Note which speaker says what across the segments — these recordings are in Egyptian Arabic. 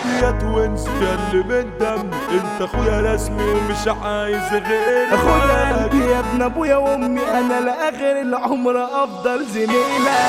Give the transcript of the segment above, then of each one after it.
Speaker 1: يا توينز يا اللي من دم انت اخويا رسمي ومش عايز غيرك
Speaker 2: اخويا قلبي يا ابن ابويا وامي انا لاخر العمر افضل زميلك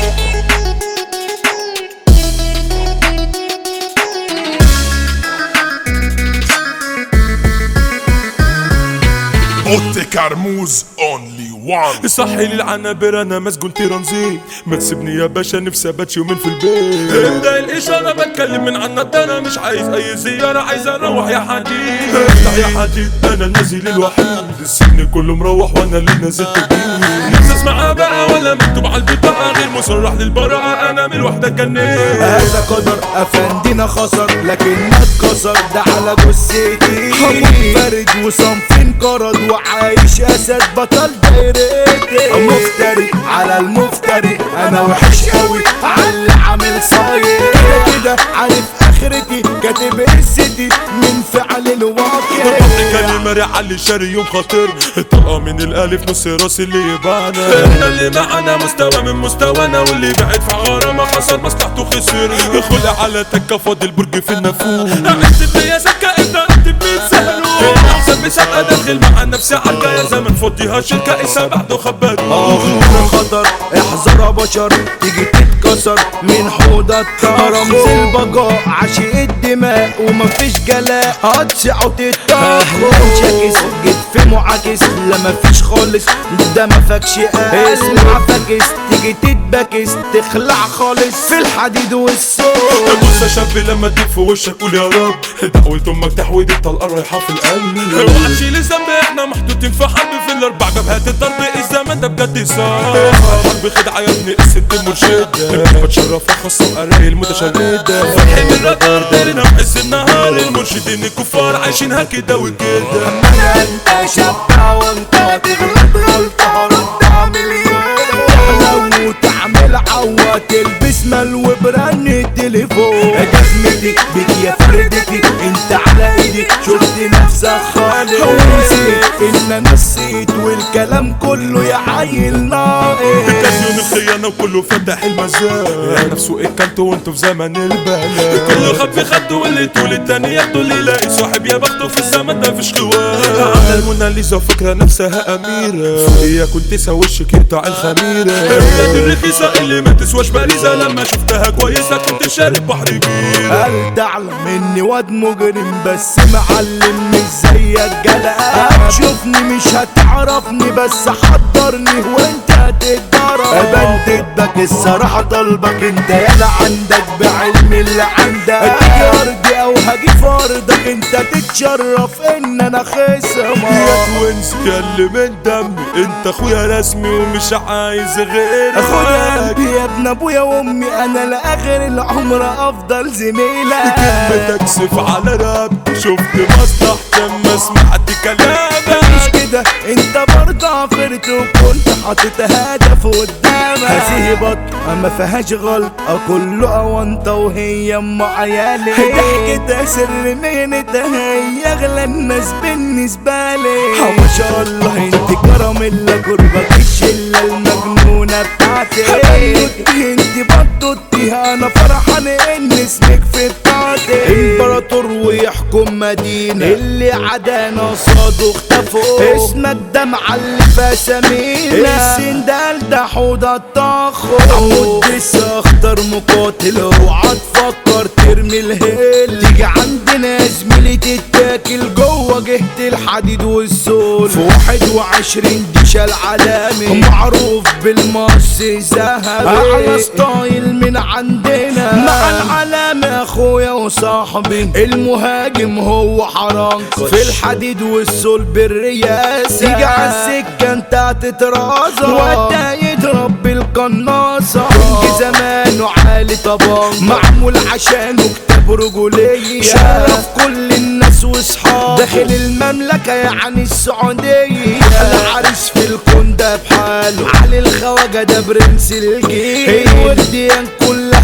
Speaker 3: اوتي كرموز اونلي وان
Speaker 1: صحي لي العنابر انا مسجون ترانزيت ما تسيبني يا باشا نفسي ابات يومين في البيت ابدا الاشاره بتكلم من عن انا مش عايز اي زياره عايز اروح يا حديد افتح يا حديد انا النازل الوحيد السجن كله مروح وانا اللي نزلت جديد نفسي اسمعها بقى ولا مكتوب على البطاقه غير مصرح للبراءه انا من الوحده كنيت
Speaker 2: هذا قدر افندينا خسر لكن ما اتكسر ده على جثتي منفرد وصنف انقرض وعايش اسد بطل دايرتي مفتري على المفتري انا وحش قوي على اللي عامل صاير كده كده عارف اخرتي كاتب قصتي من فعل الواقع
Speaker 1: كلمة ريحة اللي شاري يوم خاطر الطلقة من الألف نص راس اللي يبانا احنا اللي معانا مستوى من مستوانا واللي بعد في غرامة خسر مصلحته خسر خلع على تكة فاضي البرج في النافوخ عشت الدنيا سكة انت انت بتسهلوا احسن مسابقة داخل مع نفسي عركة يا زمن فضيها شركة اسا بعده خبروا
Speaker 2: اخر خطر احذر يا بشر تيجي تتكسر من حوض الطار رمز البقاء عشق الدماء ومفيش جلاء هتسع وتتاخر شاكس جيت في معاكس لا مفيش خالص ده ما فاكش اسمع فاكس تيجي تتبكس تخلع خالص في الحديد والصوت
Speaker 1: بص يا شاب لما تجيب في وشك قول يا رب دعوة امك تحويد الطلقة رايحة في القلب اوعى تشيل الذنب احنا محطوطين في حرب في الاربع جبهات الضرب الزمن ده بجد صار حرب خدعة يا ابني قصة المرشدة بتشرف اخصم قرايل متشردة فتحي من الرادار دارنا بحس النهار المرشدين الكفار عايشينها كده وكده
Speaker 2: انا انت شبع وانت تغلط غلطة هرد مليون تحلو وتعمل عوة تلبس مال وبرن التليفون جزمتي بك يا فردتي انت على ايدي شفت نفسك خالص ونسيت ان انا نسيت والكلام كله يا عيل ناقص
Speaker 1: كازيون الخيانة وكله فتح المزاج نفسه اكلته وانتوا في زمن البلاء كله خد في خده واللي طول التاني ياخده اللي يلاقي صاحب يا بخته في الزمن ده فيش خوار على الموناليزا وفكرة نفسها أميرة هي كنت تسوي وشك يقطع الخميرة البلاد الرخيصة اللي ما تسواش باريزة لما شفتها كويسة كنت شارب بحر كبير
Speaker 2: هل تعلم اني واد مجرم بس معلم مش زيك جدع هتشوفني مش هتعرفني بس حضرني وانت هتتضرب بنتدك الصراحة طلبك انت يلا عندك بعلم اللي عندك تيجي ارضي او هجي في ارضك انت تتشرف ان انا خصمك
Speaker 1: يا توينز يا اللي من دمي انت اخويا رسمي ومش عايز غيرك
Speaker 2: اخويا قلبي يا ابن ابويا وامي انا لاخر العمر افضل زميلك
Speaker 1: بتكسف على راب شفت مصلحتي اما سمعت كلامك
Speaker 2: مش كده انت برضه عفرت وكنت حاطط هدف قدامك هسيبك ما فيهاش غلط كله اونطه وهي ام عيالي ضحكتها سر مهنتها هي اغلى الناس بالنسبه لي ما شاء الله انت كرم الا قربك الشله المجنونه بتاعتي بنوتي انت بطوتي انا فرحان ان اسمك في بتاعتي امبراطور ويحكم مدينه اللي عدانا قصاده اختفوا اسمك ده معلف اسامينا السندال ده حوض الطاخو عمود لسه اخطر مقاتل اوعى تفكر ترمي الهيل تيجي عندنا يا زميلي تتاكل جوه جهة الحديد والسول في واحد وعشرين ديشة العالمي معروف بالمص ذهبي اعلى ستايل من عندنا مع العلامة اخويا وصاحبي المهاجم هو حرنقش في الحديد والسول بالرياسة تيجي على السكة انت هتترازى وده يضرب بالقناصة كنت زمانه عالي طبعا معمول عشانه كتاب رجولية شرف كل الناس واصحاب داخل المملكة يعني السعودية العريس في الكون ده بحاله علي الخواجة ده برنس الجيل الورديان كلها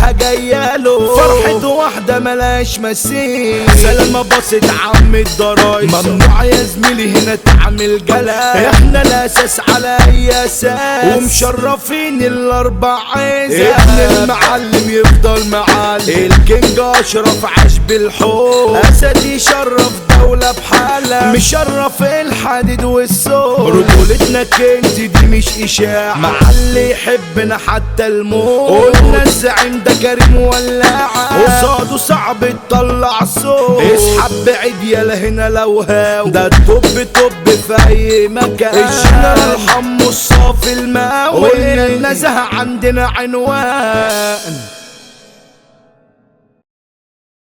Speaker 2: كلها جاياله فرحة واحدة ملاش مثيل سلامة باصت عم الضرايب ممنوع يا زميلي هنا تعمل جلا احنا الاساس على اي اساس ومشرفين الاربع عزة ابن المعلم يفضل معلم الكينج اشرف عاش بالحب اسد يشرف دولة بحالة مشرف الحديد والصوت رجولتنا كنز دي مش اشاعة مع اللي يحبنا حتى الموت قلنا الزعيم ده كريم ولاعة قصاده صعب تطلع صوت اسحب بعيد يلا هنا لو هاو ده الطب طب في اي مكان الجنرال حمو الصافي الماوي قلنا النزهة عندنا عنوان